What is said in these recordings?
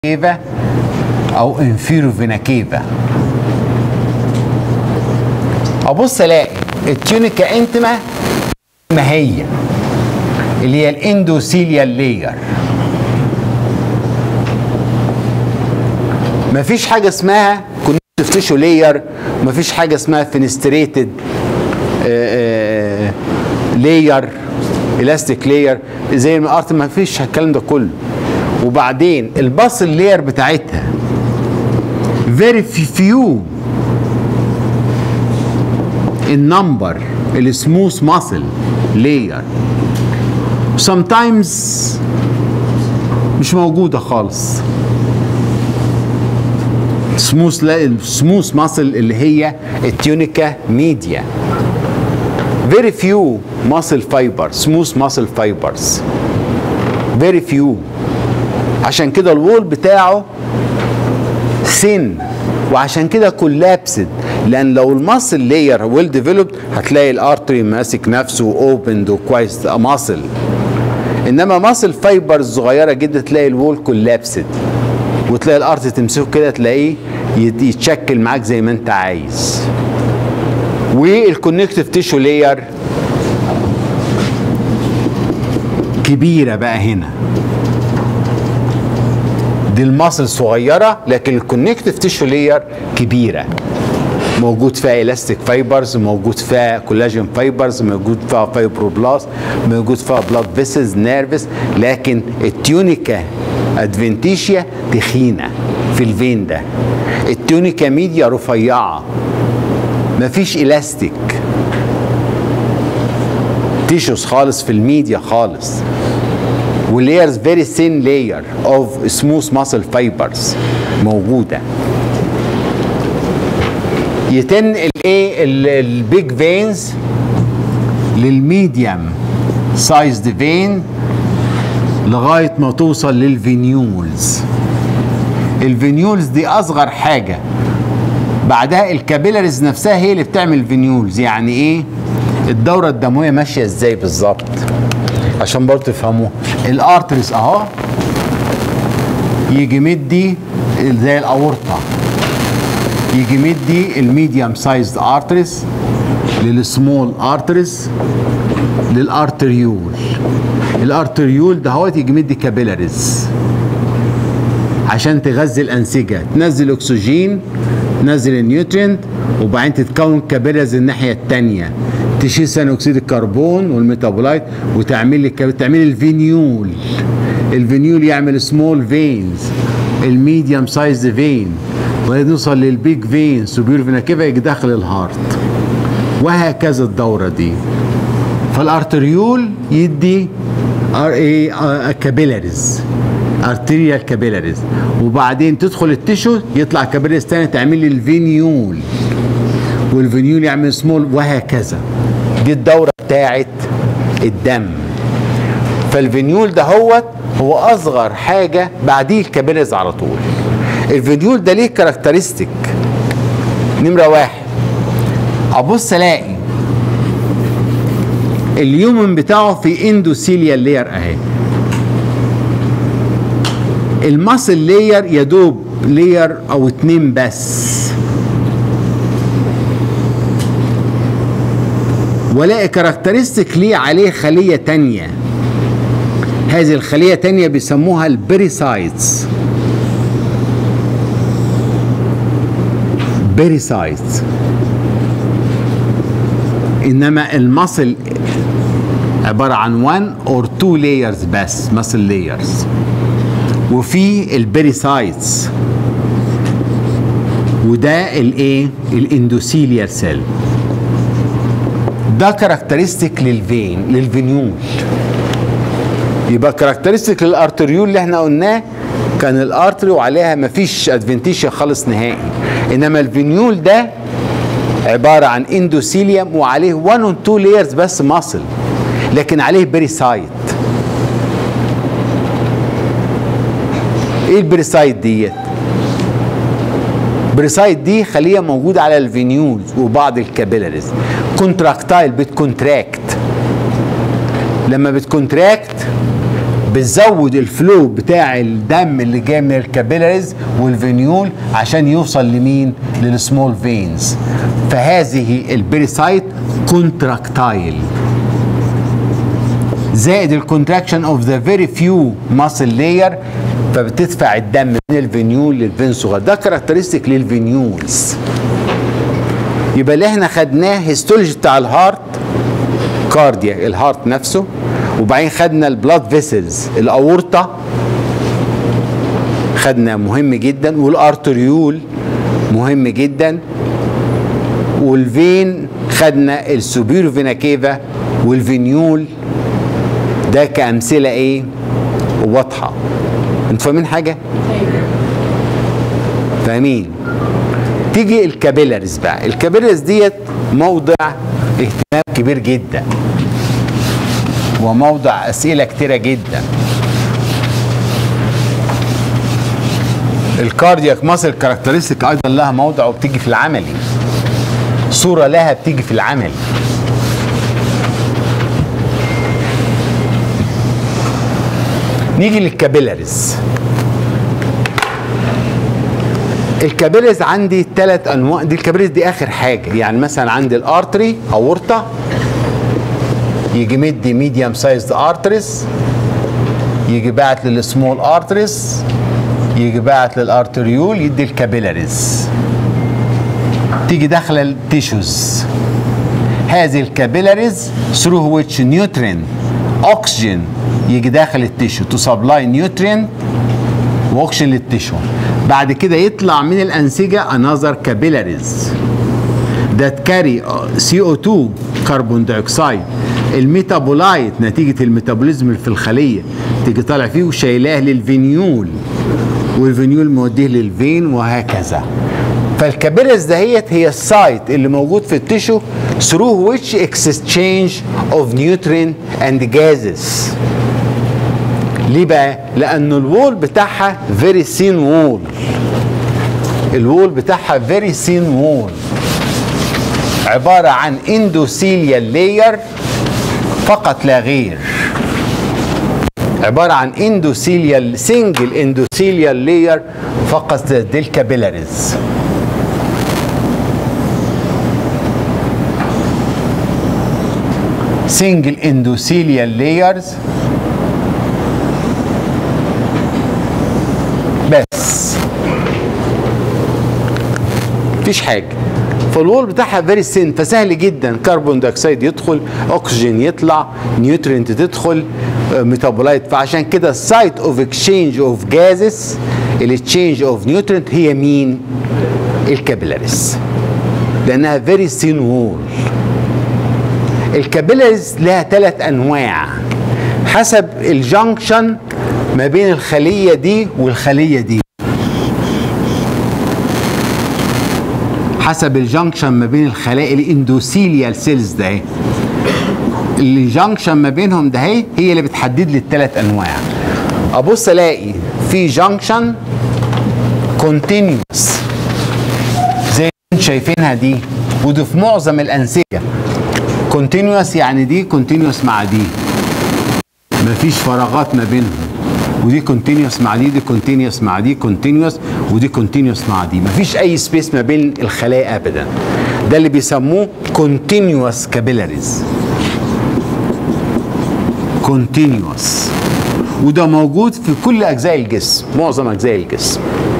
كيفا او انفيرو فينا كيفا ابص الاقي التيونيكا انتما ما هي اللي هي الاندوثيليال لاير مفيش حاجه اسمها كونكتيف تيشو لاير مفيش حاجه اسمها فينستريتد لاير الاستيك لاير زي ما ارت ما فيش الكلام ده كله وبعدين الباص اللاير بتاعتها very few النمبر السموث ماسل لاير sometimes مش موجوده خالص سموث سموث ماسل اللي هي التيونيكا ميديا very few muscle fibers smooth muscle fibers very few عشان كده الوول بتاعه سن وعشان كده كولابسد لان لو الماسل لاير ويل ديفلوبد هتلاقي الارتري ماسك نفسه اوبند وكويس ماسل انما ماسل فايبرز صغيره جدا تلاقي الوول كولابسد وتلاقي الارت تمسكه كده تلاقيه يتشكل معاك زي ما انت عايز والكونكتيف تيشو لاير كبيره بقى هنا دي المصل صغيره لكن الكونكتيف تيشو لاير كبيره موجود فيها الاستيك فايبرز موجود فيها كولاجين فايبرز موجود فيها فايبروبلاست موجود فيها بلاد فيسز نيرفس لكن التيونيكا ادفنتيشيا تخينه في الفين ده التيونيكا ميديا رفيعه مفيش الاستيك تيشوز خالص في الميديا خالص ولايرز فيري ثين لاير اوف سموث ماسل فايبرز موجوده يتن الايه البيج فينز للميديم سايزد فين لغايه ما توصل للفينيولز الفينيولز دي اصغر حاجه بعدها الكابيلاريز نفسها هي اللي بتعمل فينيولز يعني ايه الدوره الدمويه ماشيه ازاي بالظبط عشان برضه تفهموها الارتريز اهو يجي مدي زي الاورطه يجي مدي الميديوم سايزد ارتريز للسمول ارتريز للارتريول الارتريول ده هو يجي مدي كابيلاريز عشان تغذي الانسجه تنزل اكسجين تنزل النيوترينت وبعدين تتكون كابيلاريز الناحيه الثانيه تشيل ثاني اكسيد الكربون والميتابولايت وتعمل لي تعمل الفينيول الفينيول يعمل سمول فينز الميديوم سايز فين ونوصل للبيج فين سوبير فينا كيفا يجي داخل الهارت وهكذا الدوره دي فالارتريول يدي ار اي كابيلاريز ارتريال كابيلاريز وبعدين تدخل التشو يطلع كابيلاريز تاني تعمل لي الفينيول والفينيول يعمل سمول وهكذا دي الدورة بتاعت الدم فالفينيول ده هو هو أصغر حاجة بعديه الكابيلز على طول الفينيول ده ليه كاركترستيك نمرة واحد أبص ألاقي اليومن بتاعه في اندوثيليال لاير أهي الماسل لاير يا دوب لاير أو اتنين بس ولاقي كاركترستيك ليه عليه خلية تانية هذه الخلية تانية بيسموها البيريسايتس بيريسايتس انما المصل عبارة عن 1 اور 2 لايرز بس مصل لايرز وفي البيريسايتس وده الايه الاندوثيليال سيل ده كاركترستيك للفين للفينيول يبقى كاركترستيك للارتريول اللي احنا قلناه كان الارتري وعليها مفيش ادفنتيشيا خالص نهائي انما الفينيول ده عباره عن اندوثيليوم وعليه 1 و 2 لايرز بس ماسل لكن عليه بيريسايت ايه البيريسايت ديت بريسايت دي خليه موجوده على الفينيولز وبعض الكابيلاريز كونتراكتايل بتكونتراكت لما بتكونتراكت بتزود الفلو بتاع الدم اللي جاي من الكابيلاريز والفينيول عشان يوصل لمين للسمول فينز فهذه البيريسايت كونتراكتايل زائد الكونتراكشن اوف ذا فيري فيو ماسل لاير فبتدفع الدم من الفينيول للفين صغير ده كاركترستيك للفينيولز يبقى اللي احنا خدناه هيستولوجي بتاع الهارت كارديا الهارت نفسه وبعدين خدنا البلاد فيسلز الاورطه خدنا مهم جدا والارتريول مهم جدا والفين خدنا السوبيرو فينا كيفا والفينيول ده كامثله ايه واضحه انتوا فاهمين حاجه فاهمين تيجي الكابيلاريز بقى الكابيلاريز ديت موضع اهتمام كبير جدا وموضع اسئله كتيره جدا الكاردياك ماسل كاركترستيك ايضا لها موضع وبتيجي في العملي صوره لها بتيجي في العملي نيجي للكابيلاريز الكابيلاريز عندي ثلاث انواع دي الكابيلاريز دي اخر حاجه يعني مثلا عندي الارتري اورطه يجي مدي ميديوم سايزد ارتريز يجي باعت للسمول ارتريز يجي باعت للارتريول يدي الكابيلاريز تيجي داخله التيشوز هذه الكابيلاريز through which nutrient oxygen يجي داخل التيشو تو سبلاي نيوترينت واكسجين للتيشو بعد كده يطلع من الانسجه انذر كابيلاريز that carry CO2 كربون دايوكسيد الميتابولايت نتيجه الميتابوليزم اللي في الخليه تيجي طالع فيه وشايلاه للفينيول والفينيول موديه للفين وهكذا فالكابيلاريز دهيت هي السايت اللي موجود في التيشو through which exchange of nutrient and gases ليه بقى؟ لأن الوول بتاعها very thin wall الوول بتاعها very thin wall عبارة عن endothelial layer فقط لا غير عبارة عن endothelial single endothelial layer فقط دي الكابيلاريز single endothelial layers بس مفيش حاجه فالوول بتاعها فيري سين فسهل جدا كربون دايوكسيد يدخل اكسجين يطلع نيوترينت تدخل ميتابولايت فعشان كده السايت اوف اكسشينج اوف جازز التشينج اوف نيوترينت هي مين الكابيلاريز لانها فيري سين وول الكابيلاريز لها ثلاث انواع حسب الجنكشن ما بين الخليه دي والخليه دي حسب الجنكشن ما بين الخلايا الاندوثيليال سيلز ده الجنكشن ما بينهم ده هي هي اللي بتحدد لي الثلاث انواع ابص الاقي في جنكشن كونتينيوس زي اللي شايفينها دي ودي في معظم الانسجه كونتينيوس يعني دي كونتينيوس مع دي مفيش فراغات ما بينهم ودي كونتينيوس مع دي دي كونتينيوس مع دي كونتينيوس ودي كونتينيوس مع دي مفيش اي سبيس ما بين الخلايا ابدا ده اللي بيسموه كونتينيوس كابيلاريز كونتينيوس وده موجود في كل اجزاء الجسم معظم اجزاء الجسم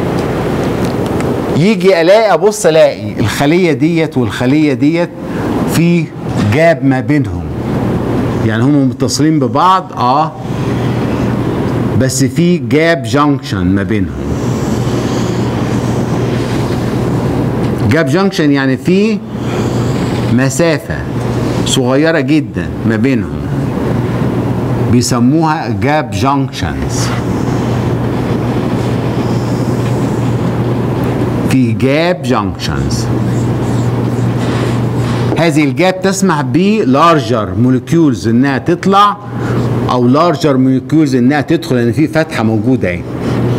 يجي الاقي ابص الاقي الخليه ديت والخليه ديت في جاب ما بينهم يعني هم متصلين ببعض اه بس في جاب جانكشن ما بينهم جاب جانكشن يعني في مسافة صغيرة جدا ما بينهم بيسموها جاب جانكشنز في جاب جانكشنز هذه الجاب تسمح بلارجر موليكيولز انها تطلع او لارجر موليكيولز انها تدخل لان في فتحه موجوده اهي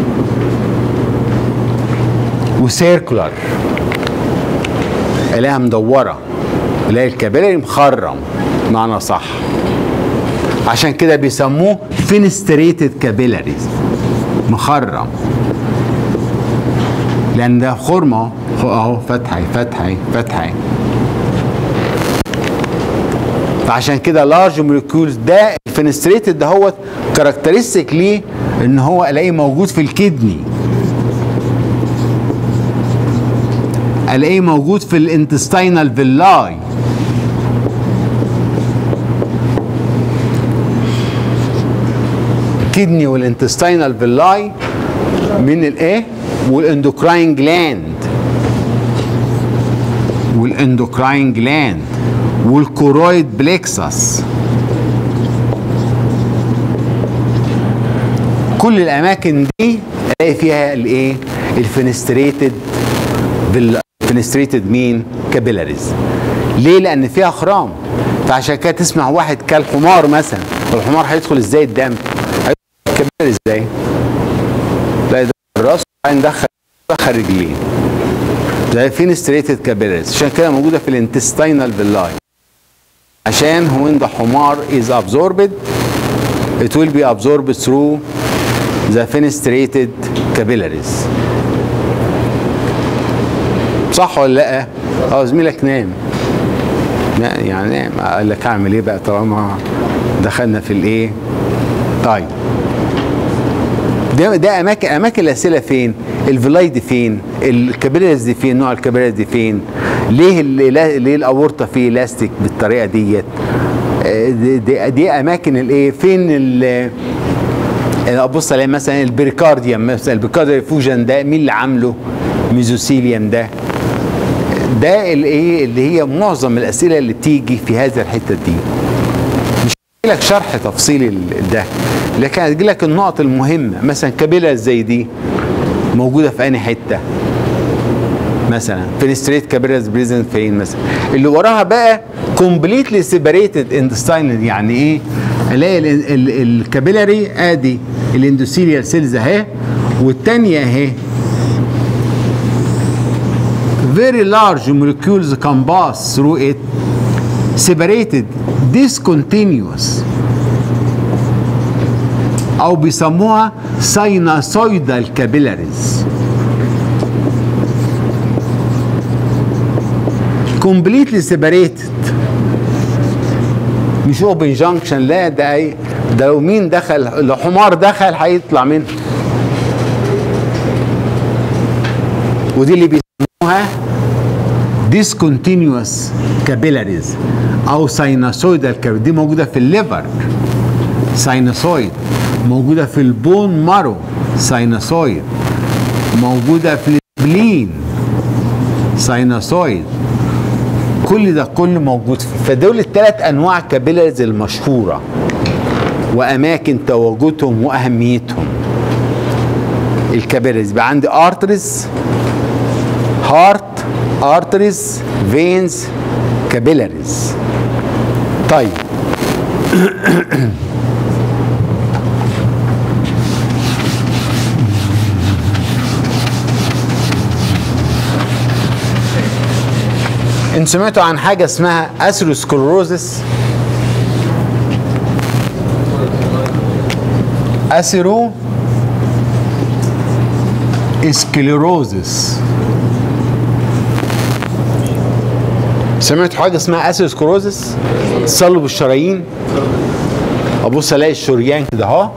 وسيركولار الاقيها مدوره الاقي الكابيلاري مخرم معنى صح عشان كده بيسموه فينستريتد كابيلاريز مخرم لان ده خرمه اهو فتحي فتحي فتحي فعشان كده لارج موليكيولز ده الفينستريتد ده هو كاركترستيك ليه ان هو الاقيه موجود في الكدني الاقيه موجود في الانتستينال فيلاي الكدني والانتستينال فيلاي من الايه والاندوكراين جلاند والاندوكراين جلاند والكورويد بليكسس كل الاماكن دي الاقي فيها الايه الفينستريتد الفينستريتد مين كابيلاريز ليه لان فيها خرام فعشان كده تسمع واحد كالحمار مثلا الحمار هيدخل ازاي الدم هيدخل كابيلاريز ازاي لا يدخل الراس وبعدين دخل دخل رجلين زي فينستريتد كابيلاريز عشان كده موجوده في الانتستينال فيلاي عشان when the حمار is absorbed it will be absorbed through the fenestrated capillaries صح ولا لا؟ اه زميلك نام لا يعني نام قال لك اعمل ايه بقى طالما دخلنا في الايه؟ طيب ده ده اماكن اماكن الاسئله فين؟ الفيلاي دي فين؟ الكابيلاريز دي فين؟ نوع الكابيلاريز دي فين؟ ليه ال- ليه الاورطه فيه لاستيك بالطريقه ديت؟ آه، دي, دي, دي اماكن الايه؟ فين ال ابص الاقي مثلا البريكارديوم مثلا البريكارديوم فوجن ده مين اللي عامله؟ ميزوسيليوم ده ده الايه اللي هي معظم الاسئله اللي بتيجي في هذا الحته دي مش هجي لك شرح تفصيلي ل- ده لكن هتجي لك النقط المهمه مثلا كابيلا زي دي موجوده في انهي حته مثلا فينستريت كابيلاز بريزنت فين مثلا اللي وراها بقى كومبليتلي سيبريتد اندستاينال يعني ايه الاقي ال- ال- الكابيلاري ادي الاندوثيليال سيلز اهي والثانيه اهي very large molecules can pass through it separated discontinuous او بيسموها sinusoidal capillaries completely separated مش اوبن جانكشن لا ده ايه ده لو مين دخل لو حمار دخل هيطلع منه ودي اللي بيسموها discontinuous capillaries او sinusoidal capillaries دي موجوده في الليفر ساينوسويد موجوده في البون مارو ساينوسويد موجوده في البلين ساينوسويد كل ده كله موجود فيه فدول الثلاث انواع كابيلاريز المشهوره واماكن تواجدهم واهميتهم الكابيلاريز يبقى عندي ارتريز هارت ارتريز فينز كابيلاريز طيب ان سمعتوا عن حاجه اسمها اثيروسكلروزس اثيرو اسكليروزس سمعتوا حاجه اسمها اثيروسكلروزس تصلب الشرايين ابص الاقي الشريان كده اهو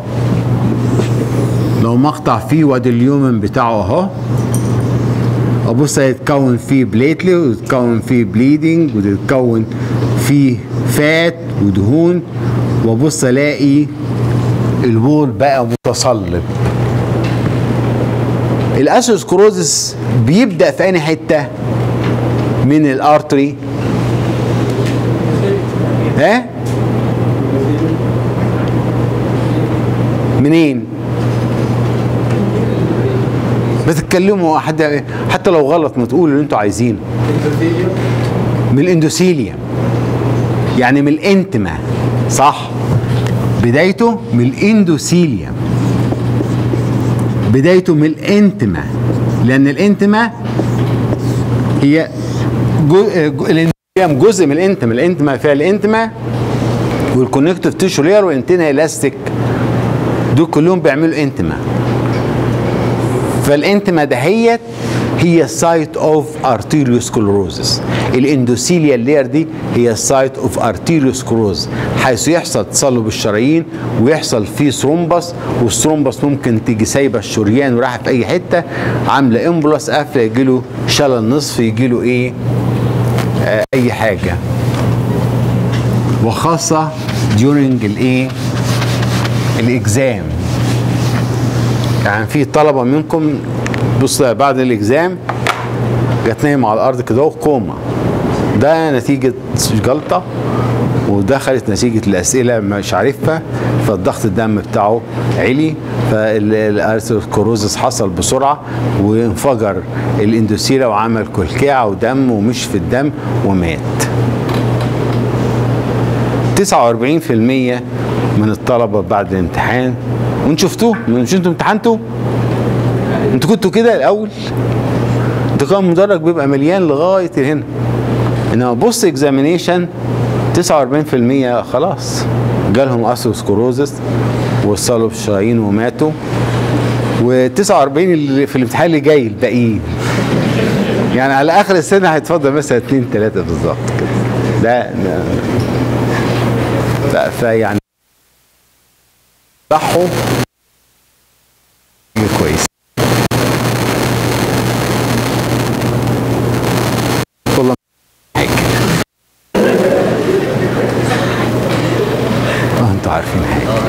لو مقطع فيه وادي اليومن بتاعه اهو ابص يتكون فيه بليتلي ويتكون فيه بليدنج ويتكون فيه فات ودهون وابص الاقي البول بقى متصلب الاسوسكروزس بيبدا في انهي حته من الارتري ها منين بتتكلموا حتى حتى لو غلط ما تقولوا اللي انتوا عايزينه من الاندوثيليوم يعني من الانتما صح بدايته من الاندوثيليوم بدايته من الانتما لان الانتما هي جو... جو... الاندوثيليوم جزء من الانتما الانتما فيها الانتما والكونكتيف تيشو لير وانتنا الاستيك دول كلهم بيعملوا انتما فالانتما دهيت هي سايت اوف ارتيريوسكلروزس الاندوثيليال لير دي هي سايت اوف ارتيريوسكلروز حيث يحصل تصلب الشرايين ويحصل فيه ثرومبس والثرومبس ممكن تيجي سايبه الشريان ورايحه في اي حته عامله امبولس قافله يجي له شلل نصف يجي له ايه آه اي حاجه وخاصه during الايه الاكزام يعني في طلبه منكم بص بعد الاكزام جت نايم على الارض كده وكوما ده نتيجه جلطه ودخلت نتيجه الاسئله مش عارفها فالضغط الدم بتاعه علي فالارثروسكلروزس حصل بسرعه وانفجر الاندوسيلا وعمل كلكعه ودم ومش في الدم ومات 49% من الطلبه بعد الامتحان وانتوا شفتوه مش انتوا امتحنتوا انتوا كنتوا كده الاول ده كان المدرج بيبقى مليان لغايه هنا انما بص اكزامينيشن 49% خلاص جالهم اسوسكوروزس وصلوا بالشرايين وماتوا و49 اللي في الامتحان اللي جاي الباقيين يعني على اخر السنه هيتفضل مثلا اثنين ثلاثه بالظبط كده ده لا فيعني صحوا كويس كل حاجه اه انتوا عارفين حاجه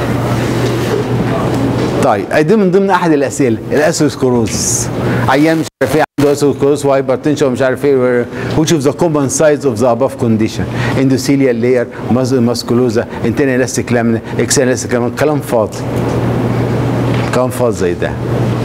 طيب دي من ضمن احد الاسئله الاسوسكروز عيان مش عارف ايه عنده اسوسكروز وهايبرتنشن ومش عارف ايه which of the common sides of the above condition endothelial layer musculosa internal elastic lamina external elastic lamina كلام فاضي كلام فاضي زي ده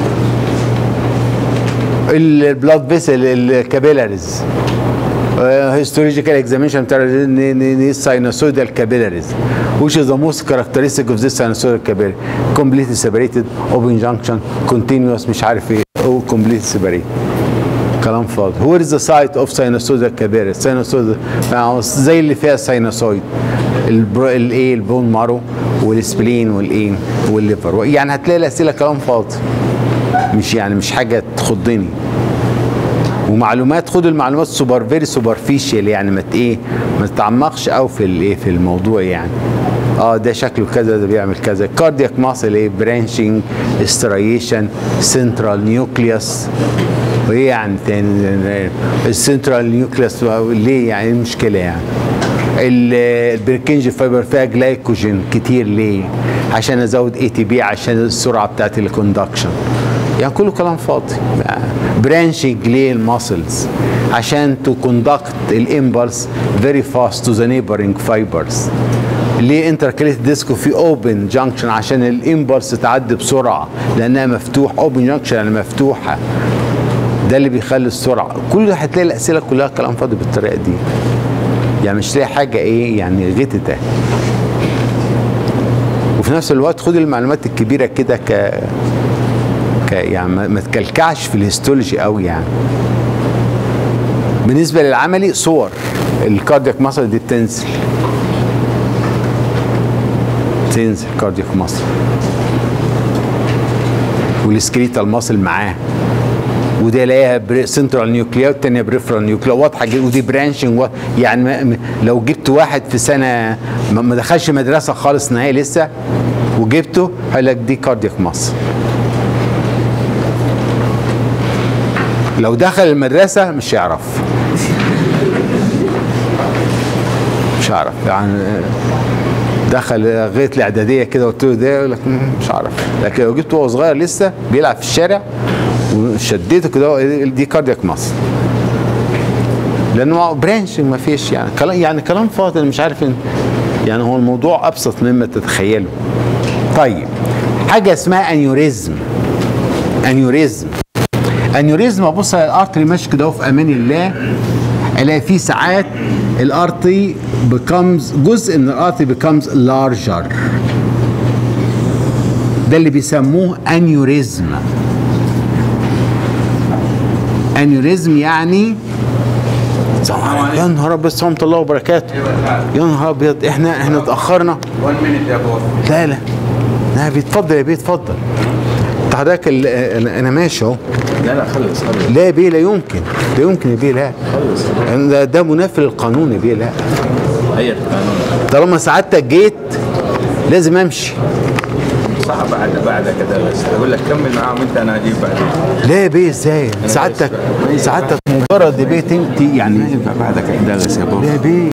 البلاد فيسل الكابيلاريز هيستولوجيكال اكزامينشن بتاع الساينوسويدال كابيلاريز which is the most characteristic of this sinusoidal capillary completely separated open junction continuous مش عارف ايه او completely separated كلام فاضي where is the site of sinusoidal capillary sinusoidal زي اللي فيها الساينوسويد الايه البون مارو والسبلين والايه والليفر يعني هتلاقي الاسئله كلام فاضي مش يعني مش حاجه تخضني ومعلومات خد المعلومات سوبر فيري سوبرفيشال يعني ما ايه ما تتعمقش قوي في الايه في الموضوع يعني اه ده شكله كذا ده بيعمل كذا كاردياك ماسل ايه برانشنج استريشن سنترال نيوكليوس وايه يعني تاني السنترال نيوكليوس ليه يعني المشكله يعني البركنج فايبر فيها جلايكوجين كتير ليه عشان ازود اي تي بي عشان السرعه بتاعت الكوندكشن يعني كله كلام فاضي برانشنج ليه الماسلز عشان تو كوندكت الامبلس فيري فاست تو ذا نيبرنج فايبرز ليه انتركليت ديسكو في اوبن جانكشن عشان الامبلس تعدي بسرعه لانها مفتوح اوبن جانكشن يعني مفتوحه ده اللي بيخلي السرعه كل هتلاقي الاسئله كلها كلام فاضي بالطريقه دي يعني مش تلاقي حاجه ايه يعني غتته وفي نفس الوقت خد المعلومات الكبيره كده ك ك يعني ما تكلكعش في الهيستولوجي قوي يعني بالنسبه للعملي صور الكاردياك ماسل دي بتنزل تنزل كاردياك ماسل والسكريتال ماسل معاه وده لاقيها سنترال نيوكليا والتانية بريفرال نيوكليا واضحه جدا ودي برانشنج يعني ما لو جبت واحد في سنه ما دخلش مدرسه خالص نهائي لسه وجبته هيقول لك دي كاردياك ماسل لو دخل المدرسة مش يعرف مش عارف يعني دخل لغايه الاعداديه كده قلت له ده يقول لك مش عارف لكن لو جبته وهو صغير لسه بيلعب في الشارع وشديته كده دي كاردياك ماسل لانه برانش ما فيش يعني كلام يعني كلام فاضي مش عارف إن يعني هو الموضوع ابسط مما تتخيله طيب حاجه اسمها انيوريزم انيوريزم انيوريزم ابص على الارتري ماشي كده في امان الله الاقي فيه ساعات الارتري becomes جزء من الارتري becomes larger ده اللي بيسموه انيوريزم انيوريزم يعني السلام عليكم. يا نهار ابيض سلام الله وبركاته يا نهار ابيض احنا احنا اتاخرنا لا لا لا بيتفضل يا بيه اتفضل انت حضرتك ال- انا أنا ماشي اهو لا لا خلص خلص لا يا بيه لا يمكن لا يمكن يا بيه لا ده, ده منافي للقانون يا بيه لا هي القانون طالما سعادتك جيت لازم امشي صح بعد بعد كده بس اقول لك كمل معاهم انت انا اجيب بعدين لا يا بيه ازاي سعادتك سعادتك مجرد يا بيه تنتي يعني بعدك احداث يا بابا لا يا بيه